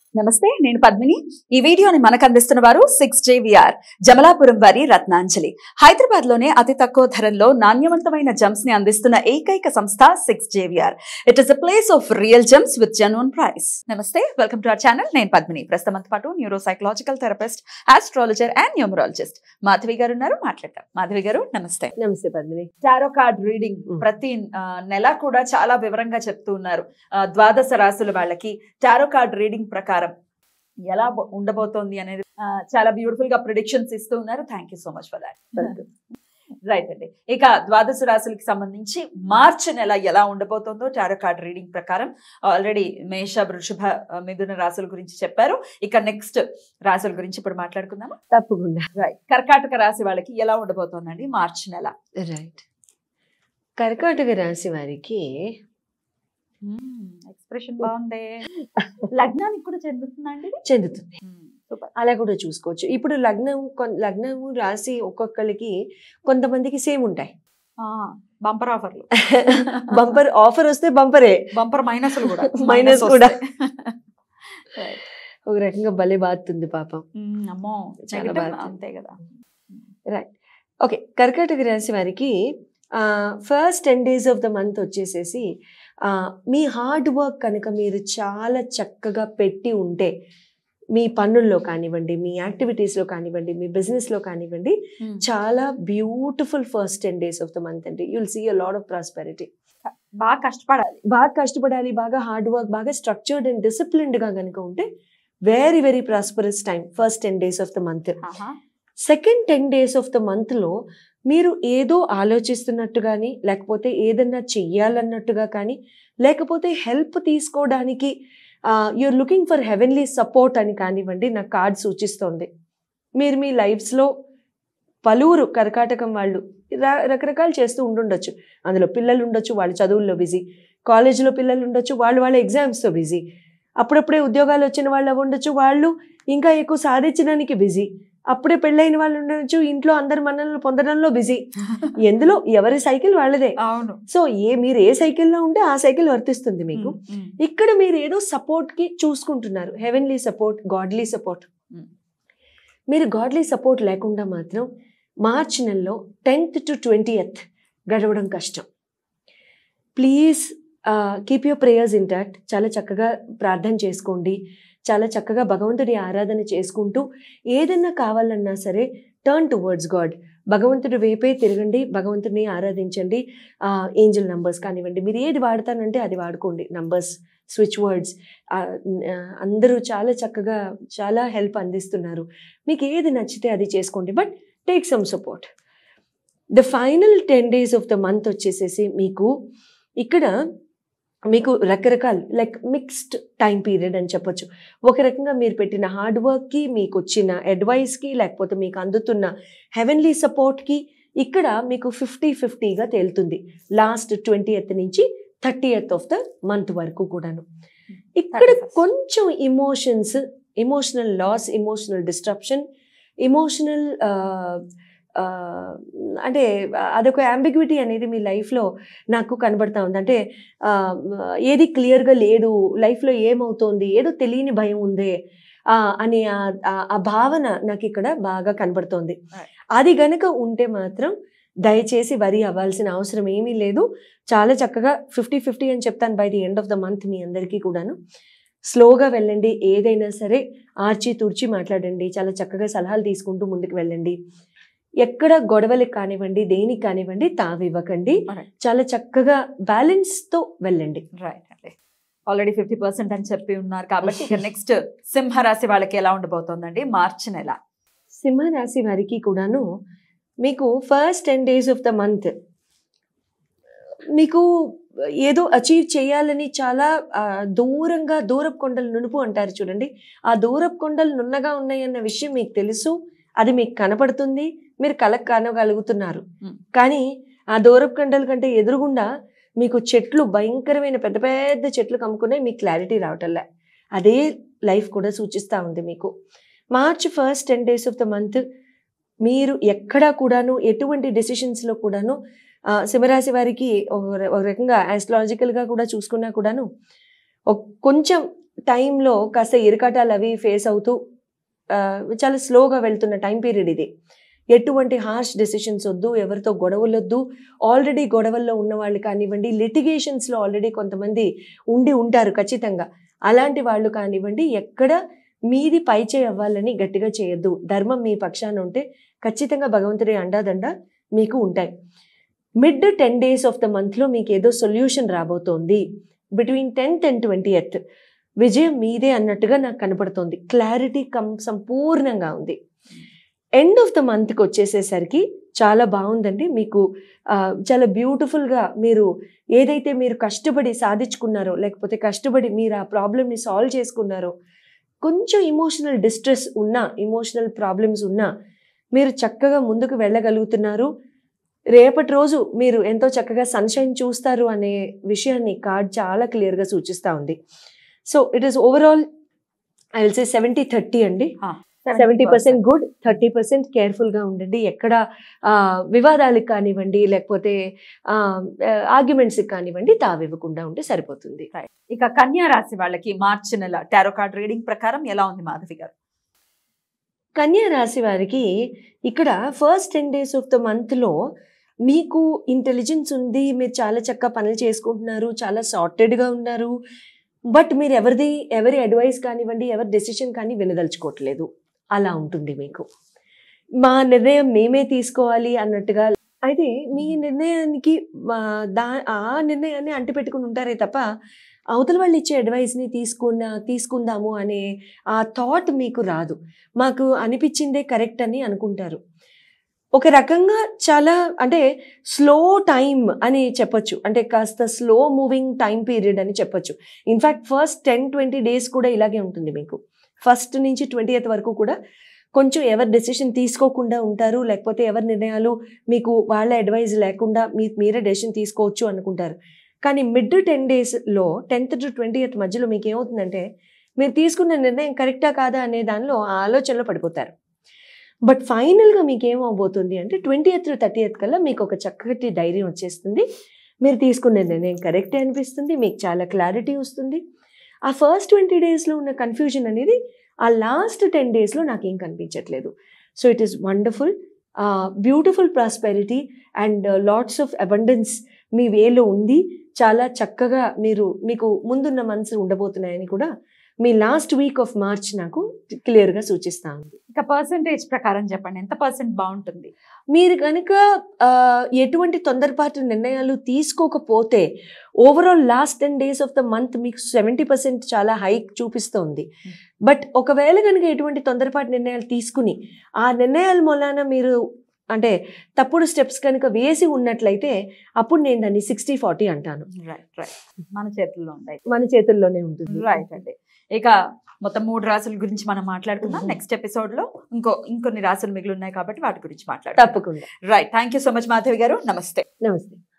నమస్తే నేను పద్మిని ఈ వీడియోని మనకు అందిస్తున్న వారు సిక్స్ జేవిఆర్ జమలాపురం వారి రత్నాంజలి హైదరాబాద్ లోనే అతి తక్కువ ధరల్లో నాణ్యవంతమైన జమ్స్ ని అందిస్తున్న ఏకైక సంస్థ six JVR it is a place of real gems with genuine price నమస్తే వెల్కమ్ టు అవర్ ఛానల్ నేను పద్మిని ప్రస్తుతం పాటు neuro psychological therapist astrologer and numerologist Madhavi గారు ఉన్నారు మాట్లాడతాం మాధవి గారు నమస్తే నమస్తే Padmini tarot card reading Mm. ప్రతి ఆ, నెల కూడా చాలా వివరంగా చెప్తూ ఉన్నారు ఆ, ద్వాదశ రాసుల వాళ్ళకి టారో కార్డ్ రీడింగ్ ప్రకారం ఎలా బో- ఉండబోతోంది అనేది ఆ, చాలా బ్యూటిఫుల్ గా ప్రిడిక్షన్స్ ఇస్తూ ఉన్నారు thank you so much for that right అండి ఇక ద్వాదశ రాశులకి సంబంధించి మార్చి నెల ఎలా ఉండబోతోందో టారో కార్డ్ రీడింగ్ ప్రకారం ఆల్రెడీ మేష వృషభ ఆ, మిథున రాశుల గురించి చెప్పారు ఇక నెక్స్ట్ రాశుల గురించి ఇప్పుడు మాట్లాడుకుందామా తప్పకుండా రైట్ కర్కాటక రాశి వాళ్ళకి ఎలా ఉండబోతోందండి మార్చి నెల రైట్ కర్కాటక రాశి వారికి ఎక్స్ప్రెషన్ బాగుంది లగ్నానికి కూడా చెందుతుందండి ఇది? చెందుతుంది మ్మ్. సూపర్ అలా కూడా చూసుకోవచ్చు ఇప్పుడు లగ్నం కొన్- లగ్నము రాశి ఒక్కొక్కరికి కొంతమందికి సేమ్ ఉంటాయి బంపర్ ఆఫర్లు బంపర్ ఆఫర్ వస్తే బంపరే బంపర్ మైనస్ కూడా Minus కూడా. వస్తాయి. Right. ఒక రకంగా భలే బాతుంది పాపం మ్మ్, అమ్మో చాలా Negative బాగా. అంతే కదా ఓకే కర్కాటక రాశి వారికి first ten days of the month వచ్చేసేసి ఆ, మీ హార్డ్ వర్క్ కనుక మీరు చాలా చక్కగా పెట్టి ఉంటే మీ పనుల్లో కానివ్వండి మీ యాక్టివిటీస్లో కానివ్వండి మీ బిజినెస్లో కానివ్వండి మ్మ్. చాలా beautiful first ten days of the month అండి you'll see a lot of prosperity బాగా కష్టపడాలి బాగా కష్టపడాలి బాగా హార్డ్ వర్క్ బాగా స్ట్రక్చర్డ్ అండ్ డిసిప్లిన్డ్గా కనుక ఉంటే very very prosperous time first ten days of the month ఆహా. Second ten days of the మంత్లో మీరు ఏదో ఆలోచిస్తున్నట్టు కానీ లేకపోతే ఏదన్నా చెయ్యాలన్నట్టుగా కానీ లేకపోతే హెల్ప్ తీసుకోవడానికి you're looking for heavenly support అని కానివ్వండి నాకు కార్డ్ సూచిస్తోంది మీరు మీ లైఫ్స్లో పలువురు కర్కాటకం వాళ్ళు ర- రకరకాలు చేస్తూ ఉండుండొచ్చు అందులో పిల్లలు ఉండొచ్చు వాళ్ళు చదువుల్లో బిజీ కాలేజీలో పిల్లలు ఉండొచ్చు వాళ్ళు వాళ్ళ ఎగ్జామ్స్తో బిజీ అప్పుడప్పుడే ఉద్యోగాలు వచ్చిన వాళ్ళు అవి ఉండొచ్చు వాళ్ళు ఇంకా ఎక్కువ సాధించడానికి బిజీ అప్పుడే పెళ్ళైన వాళ్ళు ఉండొచ్చు ఇంట్లో అందరి మన్నలను పొందడంలో బిజీ ఎందులో ఎవరి సైకిల్ వాళ్ళదే అవును సో ఏ మీరు ఏ సైకిల్లో ఉంటే ఆ సైకిల్ వర్తిస్తుంది మీకు మ్మ్, మ్మ్. ఇక్కడ మీరు ఏదో సపోర్ట్ కి చూసుకుంటున్నారు heavenly support godly support Mm. మీరు గాడ్లీ సపోర్ట్ లేకుండా మాత్రం మార్చ్ నెలలో టెన్త్ టు ట్వంటీయత్ గడవడం కష్టం please keep your prayers intact చాలా చక్కగా ప్రార్థన చేసుకోండి చాలా చక్కగా భగవంతుడి ఆరాధన చేసుకుంటూ ఏదన్నా కావాలన్నా సరే టర్న్ టువర్డ్స్ గాడ్ భగవంతుడి వైపే తిరగండి భగవంతుడిని ఆరాధించండి ఏంజల్ నంబర్స్ కానివ్వండి మీరు ఏది వాడతానంటే అది వాడుకోండి నంబర్స్ స్విచ్ వర్డ్స్ అందరూ చాలా చక్కగా చాలా హెల్ప్ అందిస్తున్నారు మీకు ఏది నచ్చితే అది చేసుకోండి but take some support the final ten days of the month వచ్చేసేసి మీకు ఇక్కడ మీకు రకరకాల లైక్ మిక్స్డ్ టైం పీరియడ్ అని చెప్పొచ్చు ఒక రకంగా మీరు పెట్టిన హార్డ్ వర్క్కి మీకు వచ్చిన అడ్వైస్కి లేకపోతే మీకు అందుతున్న హెవెన్లీ సపోర్ట్కి ఇక్కడ మీకు ఫిఫ్టీ ఫిఫ్టీగా తేలుతుంది లాస్ట్ ట్వంటీ ఎత్ నుంచి థర్టీ ఎత్ ఆఫ్ ద మంత్ వరకు కూడాను ఇక్కడ 31st. కొంచెం emotions emotional loss emotional disruption emotional అంటే అదొక అంబిగ్విటీ అనేది మీ లైఫ్లో నాకు కనబడతా ఉంది అంటే ఆ, ఏది క్లియర్గా లేదు లైఫ్లో ఏమవుతోంది ఏదో తెలియని భయం ఉందే ఆ, అని ఆ- ఆ- ఆ భావన నాకు ఇక్కడ బాగా కనబడుతోంది Right. అది గనక ఉంటే మాత్రం దయచేసి వరి అవ్వాల్సిన అవసరం ఏమీ లేదు చాలా చక్కగా ఫిఫ్టీ ఫిఫ్టీ అని చెప్తాను by the end of the month మీ అందరికీ కూడాను స్లోగా వెళ్ళండి ఏదైనా సరే ఆర్చి తుర్చి మాట్లాడండి చాలా చక్కగా సలహాలు తీసుకుంటూ ముందుకు వెళ్ళండి ఎక్కడ గొడవలకు కానివ్వండి దేనికి కానివ్వండి తావివ్వకండి Alright. చాలా చక్కగా బ్యాలెన్స్తో వెళ్ళండి రైట్ అండి ఆల్రెడీ ఫిఫ్టీ పర్సెంట్ అని చెప్పి ఉన్నారు కాబట్టి ఇక నెక్స్ట్ సింహరాశి వాళ్ళకి ఎలా ఉండబోతోందండి మార్చి నెల సింహరాశి వారికి కూడాను మీకు first ten days of the month మీకు ఏదో అచీవ్ చేయాలని చాలా ఆ, దూరంగా దూరపు కొండలు నునుపు అంటారు చూడండి ఆ దూరపు కొండలు నున్నగా ఉన్నాయన్న విషయం మీకు తెలుసు అది మీకు కనపడుతుంది మీరు కలక్ కనగలుగుతున్నారు Hmm. కానీ ఆ దూరపు కొండల కంటే ఎదురుగుండా మీకు చెట్లు భయంకరమైన పెద్ద పెద్ద చెట్లు కమ్ముకునే మీకు క్లారిటీ రావటంలే అదే లైఫ్ కూడా సూచిస్తూ ఉంది మీకు March first ten days of the month మీరు ఎక్కడా కూడాను ఎటువంటి డెసిషన్స్లో కూడాను ఆ, సింహరాశి వారికి ఒక ర- ఒక రకంగా ఆస్ట్రాలజికల్గా కూడా చూసుకున్నా కూడాను ఒక కొంచెం టైంలో కాస్త ఇరకాటాలు అవి ఫేస్ అవుతూ ఆ, చాలా స్లోగా వెళ్తున్న టైం పీరియడ్ ఇది ఎటువంటి హార్ష్ డెసిషన్స్ వద్దు ఎవరితో గొడవలు వద్దు ఆల్రెడీ గొడవల్లో ఉన్న వాళ్ళు కానివ్వండి లిటిగేషన్స్లో ఆల్రెడీ కొంతమంది ఉండి ఉంటారు ఖచ్చితంగా అలాంటి వాళ్ళు కానివ్వండి ఎక్కడ మీది పైచే అవ్వాలని గట్టిగా చేయొద్దు ధర్మం మీ పక్షాన ఉంటే ఖచ్చితంగా భగవంతుడి అండాదండ మీకు ఉంటాయి mid ten days of the మంత్లో మీకు ఏదో సొల్యూషన్ రాబోతోంది between tenth and twenty eighth విజయం మీదే అన్నట్టుగా నాకు కనపడుతోంది క్లారిటీ కం సంపూర్ణంగా ఉంది ఎండ్ ఆఫ్ ద మంత్కి వచ్చేసేసరికి చాలా బాగుందండి మీకు ఆ, చాలా బ్యూటిఫుల్గా మీరు ఏదైతే మీరు కష్టపడి సాధించుకున్నారో లేకపోతే కష్టపడి మీరు ఆ ప్రాబ్లమ్ని సాల్వ్ చేసుకున్నారో కొంచెం ఇమోషనల్ డిస్ట్రెస్ ఉన్నా ఇమోషనల్ ప్రాబ్లమ్స్ ఉన్నా మీరు చక్కగా ముందుకు వెళ్ళగలుగుతున్నారు రేపటి రోజు మీరు ఎంతో చక్కగా సన్షైన్ చూస్తారు అనే విషయాన్ని కార్డ్ చాలా క్లియర్గా సూచిస్తూ ఉంది so it is overall I will say seventy thirty అండి seventy percent good thirty percent కేర్ఫుల్గా ఉండండి ఎక్కడ ఆ, వివాదాలకు కానివ్వండి లేకపోతే ఆర్గ్యుమెంట్స్కి కానివ్వండి తావివ్వకుండా ఉంటే సరిపోతుంది ఇక కన్యా రాశి వాళ్ళకి మార్చి నెల టారో కార్డ్ రీడింగ్ ప్రకారం ఎలా ఉంది మాధవి గారు కన్యా రాశి వారికి ఇక్కడ first ten days of the మంత్లో మీకు ఇంటెలిజెన్స్ ఉంది మీరు చాలా చక్కగా పనులు చేసుకుంటున్నారు చాలా సార్టెడ్గా ఉన్నారు బట్ మీరు ఎవరిది ఎవరి అడ్వైస్ కానివ్వండి ఎవరి డెసిషన్ కానీ వినదలుచుకోవట్లేదు అలా ఉంటుంది మీకు మా నిర్ణయం మేమే తీసుకోవాలి అన్నట్టుగా అయితే మీ నిర్ణయానికి ఆ, దా ఆ నిర్ణయాన్ని అంటిపెట్టుకుని ఉంటారే తప్ప అవతల వాళ్ళు ఇచ్చే అడ్వైస్ని తీసుకున్న తీసుకుందాము అనే ఆ థాట్ మీకు రాదు మాకు అనిపించిందే కరెక్ట్ అని అనుకుంటారు ఒక రకంగా చాలా అంటే స్లో టైం అని చెప్పొచ్చు అంటే కాస్త స్లో మూవింగ్ టైం పీరియడ్ అని చెప్పొచ్చు in fact first ten twenty days కూడా ఇలాగే ఉంటుంది మీకు ఫస్ట్ నుంచి ట్వంటీ వరకు కూడా కొంచెం ఎవరి డెసిషన్ తీసుకోకుండా ఉంటారు లేకపోతే ఎవరి నిర్ణయాలు మీకు వాళ్ళ అడ్వైజ్ లేకుండా మీ మీరే డెసిషన్ తీసుకోవచ్చు అనుకుంటారు కానీ మిడ్ టెన్ డేస్లో టెన్త్ టు ట్వంటీ మధ్యలో మీకు ఏమవుతుందంటే మీరు తీసుకున్న నిర్ణయం కరెక్టా కాదా అనే దానిలో ఆ ఆలోచనలో పడిపోతారు బట్ ఫైనల్గా మీకు ఏమవబోతుంది అంటే ట్వంటీ ఎత్ థర్టీ ఎత్ కల్లా మీకు ఒక చక్కటి ధైర్యం వచ్చేస్తుంది మీరు తీసుకున్న నిర్ణయం కరెక్టే అనిపిస్తుంది మీకు చాలా క్లారిటీ వస్తుంది ఆ ఫస్ట్ ట్వంటీ డేస్లో ఉన్న కన్ఫ్యూజన్ అనేది ఆ లాస్ట్ టెన్ డేస్లో నాకేం కనిపించట్లేదు so it is wonderful beautiful prosperity and lots of abundance మీ వేలో ఉంది చాలా చక్కగా మీరు మీకు ముందున్న మంత్స్ ఉండబోతున్నాయని కూడా మీ లాస్ట్ వీక్ ఆఫ్ మార్చ్ నాకు క్లియర్గా సూచిస్తా ఉంది ఇక పర్సంటేజ్ ప్రకారం చెప్పండి ఎంత పర్సెంట్ బాగుంటుంది మీరు కనుక ఆ, ఎటువంటి తొందరపాటు నిర్ణయాలు తీసుకోకపోతే overall last ten days of the month మీకు సెవెంటీ పర్సెంట్ చాలా హైక్ చూపిస్తోంది బట్ ఒకవేళ కనుక ఎటువంటి తొందరపాటు నిర్ణయాలు తీసుకుని ఆ నిర్ణయాల మూలాన మీరు అంటే తప్పుడు స్టెప్స్ కనుక వేసి ఉన్నట్లయితే అప్పుడు నేను దాన్ని సిక్స్టీ ఫార్టీ అంటాను రైట్ రైట్ మన చేతుల్లో ఉంటాయి మన చేతుల్లోనే ఉంటుంది రైట్ అండి ఇక మొత్తం మూడు రాసుల గురించి మనం మాట్లాడుకుందాం Mhm. నెక్స్ట్ ఎపిసోడ్ లో ఇంకో ఇంకొన్ని రాసులు మిగిలి ఉన్నాయి కాబట్టి వాటి గురించి మాట్లాడతాం తప్పకుండా right thank you so much Madhavi గారు నమస్తే నమస్తే